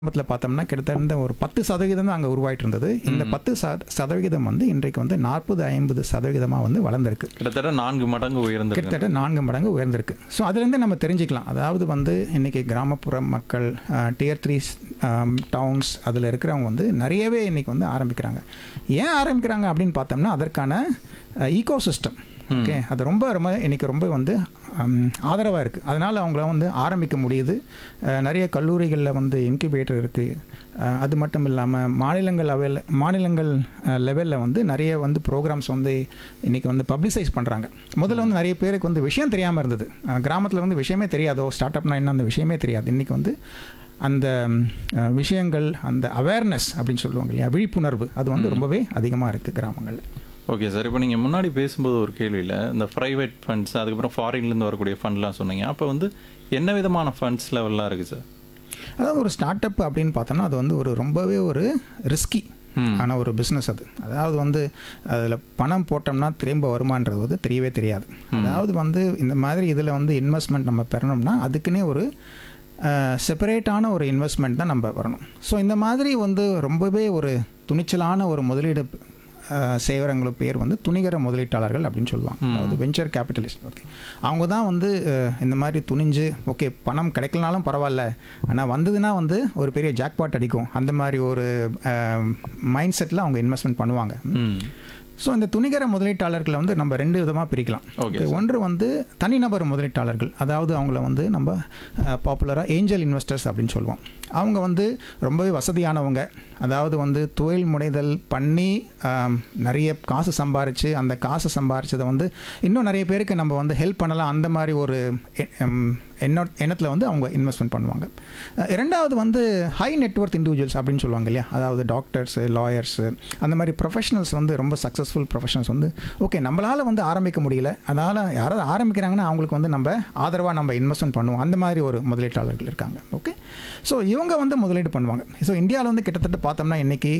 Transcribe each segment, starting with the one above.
கிராமத்தில் பார்த்தோம்னா கிட்டத்தட்ட ஒரு பத்து சதவீதம் தான் அங்கே உருவாயிட்டு இருந்தது இந்த பத்து சத சதவிகிதம் வந்து இன்றைக்கு வந்து நாற்பது ஐம்பது சதவீதமாக வந்து வளர்ந்துருக்கு கிட்டத்தட்ட நான்கு மடங்கு உயர்ந்திருக்கு கிட்டத்தட்ட நான்கு மடங்கு உயர்ந்திருக்கு ஸோ அதுலேருந்து நம்ம தெரிஞ்சுக்கலாம் அதாவது வந்து இன்னைக்கு கிராமப்புற மக்கள் டியர் த்ரீ டவுன்ஸ் அதில் இருக்கிறவங்க வந்து நிறையவே இன்னைக்கு வந்து ஆரம்பிக்கிறாங்க ஏன் ஆரம்பிக்கிறாங்க அப்படின்னு பார்த்தோம்னா அதற்கான ஈகோ சிஸ்டம் ஓகே அது ரொம்ப ரொம்ப இன்னைக்கு ரொம்ப வந்து ஆதரவாக இருக்குது அதனால் அவங்கள வந்து ஆரம்பிக்க முடியுது அஹ், நிறைய கல்லூரிகளில் வந்து இன்குபேட்டர் இருக்குது அது மட்டும் இல்லாமல் மாநிலங்கள் அவையில் மாநிலங்கள் லெவலில் வந்து நிறைய வந்து ப்ரோக்ராம்ஸ் வந்து இன்றைக்கி வந்து பப்ளிசைஸ் பண்ணுறாங்க முதல்ல வந்து நிறைய பேருக்கு வந்து விஷயம் தெரியாமல் இருந்தது கிராமத்தில் வந்து விஷயமே தெரியாதோ ஸ்டார்ட் அப்னா என்ன அந்த விஷயமே தெரியாது இன்றைக்கி வந்து அந்த அஹ், விஷயங்கள் அந்த அவேர்னஸ் அப்படின்னு சொல்லுவாங்க இல்லையா விழிப்புணர்வு அது வந்து ரொம்பவே அதிகமாக இருக்குது கிராமங்களில் ஓகே சார் இப்போ நீங்கள் முன்னாடி பேசும்போது ஒரு கேள்வியில் இந்த ப்ரைவேட் ஃபண்ட்ஸ் அதுக்கப்புறம் ஃபாரின்லேருந்து வரக்கூடிய ஃபண்ட்லாம் சொன்னீங்க அப்போ வந்து என்ன விதமான ஃபண்ட்ஸ் லெவல்லாம் இருக்குது சார் அதாவது ஒரு ஸ்டார்ட் அப் அப்படின்னு பார்த்தோம்னா அது வந்து ஒரு ரொம்பவே ஒரு ரிஸ்கி ஆன ஒரு பிஸ்னஸ் அது அதாவது வந்து அதில் பணம் போட்டோம்னா திரும்ப வருமானது வந்து தெரியவே தெரியாது அதாவது வந்து இந்த மாதிரி இதில் வந்து இன்வெஸ்ட்மெண்ட் நம்ம பெறணும்னா அதுக்குன்னே ஒரு செப்பரேட்டான ஒரு இன்வெஸ்ட்மெண்ட் தான் நம்ம வரணும் ஸோ இந்த மாதிரி வந்து ரொம்பவே ஒரு துணிச்சலான ஒரு முதலீடு செய்கிறவங்களுக்கு பேர் வந்து துணிகர முதலீட்டாளர்கள் அப்படின்னு சொல்லுவாங்க அதாவது வெஞ்சர் கேபிட்டலிஸ்ட் ஓகே அவங்க தான் வந்து அஹ், இந்த மாதிரி துணிஞ்சு ஓகே பணம் கிடைக்கலனாலும் பரவாயில்ல ஆனால் வந்ததுன்னா வந்து ஒரு பெரிய ஜாக்பாட் அடிக்கும் அந்த மாதிரி ஒரு மைண்ட் செட்டில் அவங்க இன்வெஸ்ட்மெண்ட் பண்ணுவாங்க ம் ஸோ இந்த துணிகர முதலீட்டாளர்களை வந்து நம்ம ரெண்டு விதமாக பிரிக்கலாம் Okay, Okay, ஒன்று வந்து தனிநபர் முதலீட்டாளர்கள் அதாவது அவங்கள வந்து நம்ம பாப்புலராக ஏஞ்சல் இன்வெஸ்டர்ஸ் அப்படின்னு சொல்லுவோம் அவங்க வந்து ரொம்பவே வசதியானவங்க அதாவது வந்து தொழில் முனைதல் பண்ணி ஆம், நிறைய காசு சம்பாரித்து அந்த காசு சம்பாரிச்சதை வந்து இன்னும் நிறைய பேருக்கு நம்ம வந்து ஹெல்ப் பண்ணலாம் அந்த மாதிரி ஒரு எ- எம், எண்ண எண்ணத்தில் வந்து அவங்க இன்வெஸ்ட்மெண்ட் பண்ணுவாங்க அஹ், இரண்டாவது வந்து ஹை நெட்ஒர்க் இண்டிவிஜுவல்ஸ் அப்படின்னு சொல்லுவாங்க இல்லையா அதாவது டாக்டர்ஸு லாயர்ஸு அந்த மாதிரி ப்ரொஃபஷனல்ஸ் வந்து ரொம்ப சக்ஸஸ்ஃபுல் ப்ரொஃபஷனல்ஸ் வந்து ஓகே நம்மளால் வந்து ஆரம்பிக்க முடியல அதனால் யாராவது ஆரம்பிக்கிறாங்கன்னா அவங்களுக்கு வந்து நம்ம ஆதரவாக நம்ம இன்வெஸ்ட்மெண்ட் பண்ணுவோம் அந்த மாதிரி ஒரு முதலீட்டாளர்கள் இருக்காங்க ஓகே ஸோ இவங்க வந்து முதலீடு பண்ணுவாங்க ஸோ இந்தியாவில் வந்து கிட்டத்தட்ட பார்த்தோம்னா இன்றைக்கி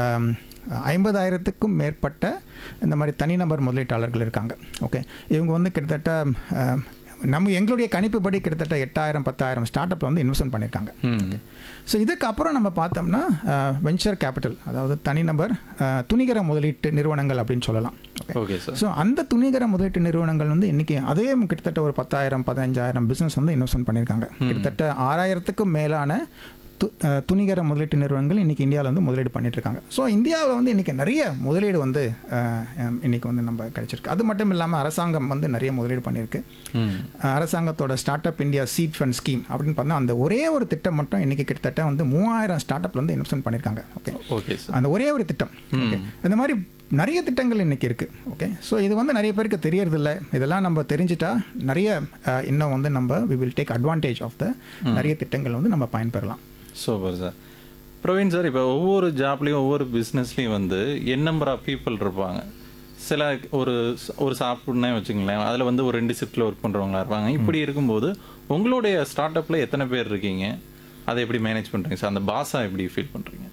ஐம்பதாயிரத்துக்கும் மேற்பட்ட இந்த மாதிரி தனிநபர் முதலீட்டாளர்கள் இருக்காங்க ஓகே இவங்க வந்து கிட்டத்தட்ட ஆம், நம்ம எங்களுடைய கணிப்புப்படி கிட்டத்தட்ட எட்டாயிரம் பத்தாயிரம் ஸ்டார்ட் அப்பில் வந்து இன்வெஸ்ட்மெண்ட் பண்ணியிருக்காங்க ம் ஸோ இதுக்கப்புறம் நம்ம பார்த்தோம்னா வெஞ்சர் கேபிட்டல் அதாவது தனிநபர் அஹ், துணிகர முதலீட்டு நிறுவனங்கள் அப்படின்னு சொல்லலாம் ஓகே ஓகே சார் ஸோ அந்த துணிகர முதலீட்டு நிறுவனங்கள் வந்து இன்றைக்கி அதே கிட்டத்தட்ட ஒரு பத்தாயிரம் பதினஞ்சாயிரம் பிஸ்னஸ் வந்து இன்வெஸ்ட்மெண்ட் பண்ணியிருக்காங்க கிட்டத்தட்ட ஆறாயிரத்துக்கும் மேலான து அஹ், துணிகர முதலீட்டு நிறுவனங்கள் இன்றைக்கி இந்தியாவில் வந்து முதலீடு பண்ணிட்டு இருக்காங்க ஸோ இந்தியாவில் வந்து இன்றைக்கி நிறைய முதலீடு வந்து அஹ், அஹ், இன்னைக்கு வந்து நம்ம கிடைச்சிருக்கு அது மட்டும் இல்லாமல் அரசாங்கம் வந்து நிறைய முதலீடு பண்ணியிருக்கு ம் அரசாங்கத்தோட start up India seed fund scheme அப்படின்னு பார்த்தா அந்த ஒரே ஒரு திட்டம் மட்டும் இன்னைக்கு கிட்டத்தட்ட வந்து மூவாயிரம் ஸ்டார்ட் அப்ல வந்து இன்வெஸ்ட்மெண்ட் பண்ணியிருக்காங்க ஓகே ஓகே சார் அந்த ஒரே ஒரு திட்டம் ஓகே இந்த மாதிரி நிறைய திட்டங்கள் இன்னைக்கு இருக்கு ஓகே ஸோ இது வந்து நிறைய பேருக்கு தெரியறதில்ல இதெல்லாம் நம்ம தெரிஞ்சிட்டா நிறைய அஹ், இன்னும் வந்து நம்ம we will take advantage of the நிறைய திட்டங்கள் வந்து நம்ம பயன்பெறலாம் சூப்பர் சார் பிரவீன் சார் இப்போ ஒவ்வொரு ஜாப்லேயும் ஒவ்வொரு பிஸ்னஸ்லேயும் வந்து என் நம்பர் ஆஃப் பீப்புள் இருப்பாங்க சில ஒரு ஒரு சாப்பிட்னே வச்சுங்களேன் அதில் வந்து ஒரு ரெண்டு ஷிஃப்ட்டில் ஒர்க் பண்ணுறவங்களா இருப்பாங்க இப்படி இருக்கும்போது உங்களுடைய ஸ்டார்ட் அப்பில் எத்தனை பேர் இருக்கீங்க அதை எப்படி மேனேஜ் பண்ணுறீங்க சார் அந்த பாஸாக எப்படி ஃபீல் பண்ணுறீங்க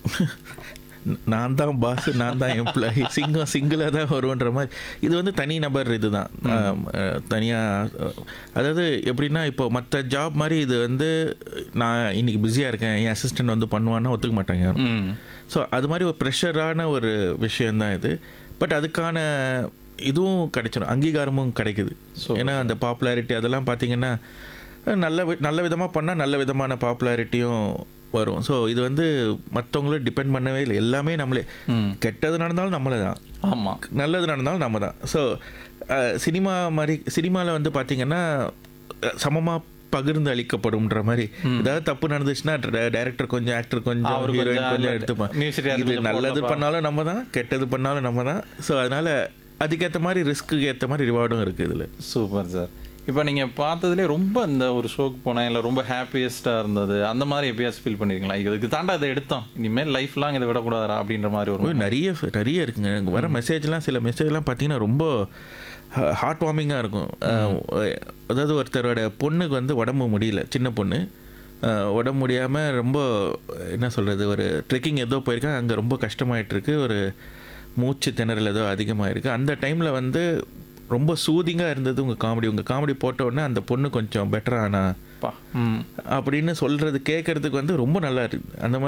நான் தான் பாஸ் நான் தான் எம்ப்ளாயி சிங்கம் சிங்கிளாக தான் வருவன்ற மாதிரி இது வந்து தனி நபர் இதுதான் தனியாக அதாவது எப்படின்னா இப்போ மற்ற ஜாப் மாதிரி இது வந்து நான் இன்னைக்கு பிஸியாக இருக்கேன் என் அசிஸ்டன்ட் வந்து பண்ணுவான்னா ஒத்துக்க மாட்டாங்க யாரும் ம் ஸோ அது மாதிரி ஒரு ப்ரெஷரான ஒரு விஷயந்தான் இது பட் அதுக்கான இதுவும் கிடைச்சிடும் அங்கீகாரமும் கிடைக்குது ஏன்னா அந்த பாப்புலாரிட்டி அதெல்லாம் பார்த்தீங்கன்னா நல்ல வி- நல்ல விதமாக பண்ணால் நல்ல விதமான பாப்புலாரிட்டியும் வரும் ஸோ இது வந்து மற்றவங்களும் டிபெண்ட் பண்ணவே இல்லை எல்லாமே நம்மளே கெட்டது நடந்தாலும் நம்மளே தான் ஆமாம் நல்லது நடந்தாலும் நம்ம தான் ஸோ சினிமா மாதிரி சினிமாவில் வந்து பார்த்தீங்கன்னா சமமாக பகிர்ந்து அளிக்கப்படும்ன்ற மாதிரி ஏதாவது தப்பு நடந்துச்சுன்னா டைரக்டர் கொஞ்சம் ஆக்டர் கொஞ்சம் அவரு ஹீரோயின் கொஞ்சம், கொஞ்சம் இல்ல, எடுத்துப்பான் music director இது கொஞ்சம் நல்லது போடுறப்ப. பண்ணாலும் நம்ம தான் கெட்டது பண்ணாலும் நம்ம தான் ஸோ அதனால அதுக்கேற்ற மாதிரி ரிஸ்க்கு ஏற்ற மாதிரி ரிவார்டும் இருக்குது இதில் சூப்பர் சார் இப்போ நீங்கள் பார்த்ததுலே ரொம்ப இந்த ஒரு ஷோக்கு போனேன் இல்லை ரொம்ப ஹாப்பியஸ்ட்டாக இருந்தது அந்த மாதிரி எப்பயாச்சும் ஃபீல் பண்ணிருக்கீங்களா இதுக்கு தாண்டா இதை எடுத்தோம் இனிமேல் லைஃப் லாங் இதை விடக்கூடாதா அப்படின்ற மாதிரி ஒரு நிறைய நிறைய இருக்குங்க இங்க வர மெசேஜ்லாம் சில மெசேஜ்லாம் பார்த்தீங்கன்னா ரொம்ப ஹார்ட் வார்மிங்காக இருக்கும் அஹ், அதாவது ஒருத்தரோட பொண்ணுக்கு வந்து உடம்பு முடியல சின்ன பொண்ணு அஹ், உடம்பு முடியாமல் ரொம்ப என்ன சொல்கிறது ஒரு ட்ரெக்கிங் ஏதோ போயிருக்காங்க அங்கே ரொம்ப கஷ்டமாயிட்டு இருக்கு ஒரு மூச்சு திணறல் ஏதோ அதிகமாக இருக்குது அந்த டைமில் வந்து ரொம்ப சூதிங்காக இருந்தது உங்கள் காமெடி உங்கள் காமெடி போட்ட உடனே அந்த பொண்ணு கொஞ்சம் பெட்டர் ஆனா பா ம் அப்படின்னு சொல்கிறது கேட்குறதுக்கு வந்து ரொம்ப நல்லா இருக்குது அந்த மாதிரி